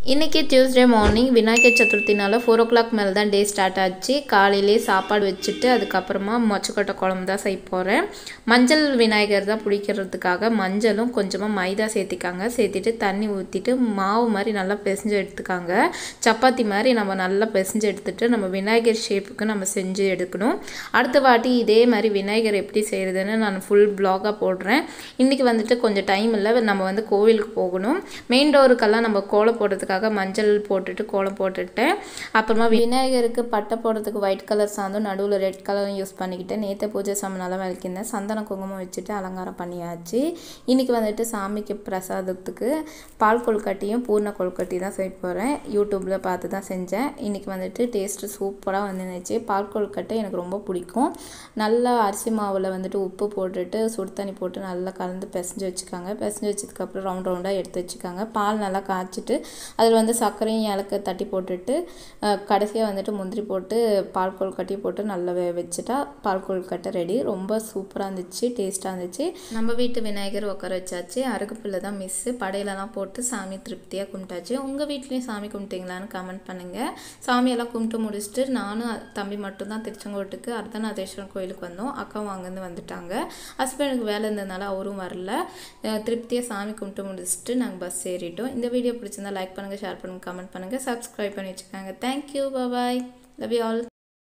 இன்றைக்கி Tuesday morning Vinayagar சதுர்த்தினால four o'clock மேலே தான் டே ஸ்டார்ட் ஆச்சு காலையிலே சாப்பாடு வச்சுட்டு அதுக்கப்புறமா மொச்சக்கொட்டை குழம்பு தான் செய்ய போகிறேன் மஞ்சள் விநாயகர் தான் பிடிக்கிறதுக்காக மஞ்சளும் கொஞ்சமாக மைதா சேர்த்திக்காங்க சேர்த்திட்டு தண்ணி ஊற்றிட்டு மாவு மாதிரி நல்லா பிசைஞ்சு எடுத்துக்காங்க சப்பாத்தி மாதிரி நம்ம நல்லா பிசைஞ்சு எடுத்துட்டு நம்ம விநாயகர் ஷேப்புக்கு நம்ம செஞ்சு எடுக்கணும் அடுத்த வாட்டி இதே மாதிரி விநாயகர் எப்படி செய்கிறதுன்னு நான் ஃபுல் ப்ளாகாக போடுறேன் இன்றைக்கி வந்துட்டு கொஞ்சம் டைம் இல்லை நம்ம வந்து கோவிலுக்கு போகணும் மெயின் டோருக்கெல்லாம் நம்ம கோலம் போடுறதுக்காக மஞ்சள் போட்டுட்டு கோலம் போட்டுட்டேன் அப்புறமா விநாயகருக்கு பட்டை போடுறதுக்கு ஒயிட் கலர் சாந்தும் நடுவில் ரெட் கலரும் யூஸ் பண்ணிக்கிட்டேன் நேற்று பூஜை சாமனால விளக்கியிருந்தேன் சந்தன குங்குமம் வச்சுட்டு அலங்காரம் பண்ணியாச்சு இன்றைக்கி வந்துட்டு சாமிக்கு பிரசாதத்துக்கு பால் கொழுக்கட்டையும் பூர்ண கொழுக்கட்டி தான் செய்ய போகிறேன் யூடியூப்பில் பார்த்து தான் செஞ்சேன் இன்றைக்கி வந்துட்டு டேஸ்ட்டு சூப்பராக வந்துருந்துச்சு பால் கொழுக்கட்டை எனக்கு ரொம்ப பிடிக்கும் நல்லா அரிசி மாவில் வந்துட்டு உப்பு போட்டுட்டு சுடு தண்ணி போட்டு நல்லா கலந்து பிசைஞ்சு வச்சுக்காங்க பிசைஞ்சு வச்சதுக்கப்புறம் ரவுண்ட் ரவுண்டாக எடுத்து வச்சுக்காங்க பால் நல்லா காய்ச்சிட்டு அதில் வந்து சர்க்கரையும் ஏலக்காய் தட்டி போட்டுட்டு கடைசியாக வந்துட்டு முந்திரி போட்டு பால் கொழுக்கட்டி போட்டு நல்லா வே வச்சுட்டா பால் கொழுக்கட்டை ரெடி ரொம்ப சூப்பராக இருந்துச்சு டேஸ்ட்டாக இருந்துச்சு நம்ம வீட்டு விநாயகர் உட்கார வச்சாச்சு அருகுப்பில்லை தான் மிஸ்ஸு படையிலலாம் போட்டு சாமி திருப்தியாக கும்பிட்டாச்சு உங்கள் வீட்லேயும் சாமி கும்பிட்டீங்களான்னு கமெண்ட் பண்ணுங்கள் சாமியெல்லாம் கும்பிட்டு முடிச்சுட்டு நானும் தம்பி மட்டும்தான் திருச்செங்கோட்டுக்கு அர்த்தநாதேஸ்வரன் கோயிலுக்கு வந்தோம் அக்காவும் அங்கேருந்து வந்துட்டாங்க ஹஸ்பண்டுக்கு வேலை இருந்ததுனால அவரும் வரல திருப்தியாக சாமி கும்பிட்டு முடிச்சுட்டு நாங்கள் பஸ் ஏறிட்டோம் இந்த வீடியோ பிடிச்சிருந்தா லைக் பண்ணுங்கள் ஷேர் பண்ணுங்கள் கமெண்ட் பண்ணுங்கள் சப்ஸ்கிரைப் பண்ணி வச்சுக்கோங்க thank you bye love you all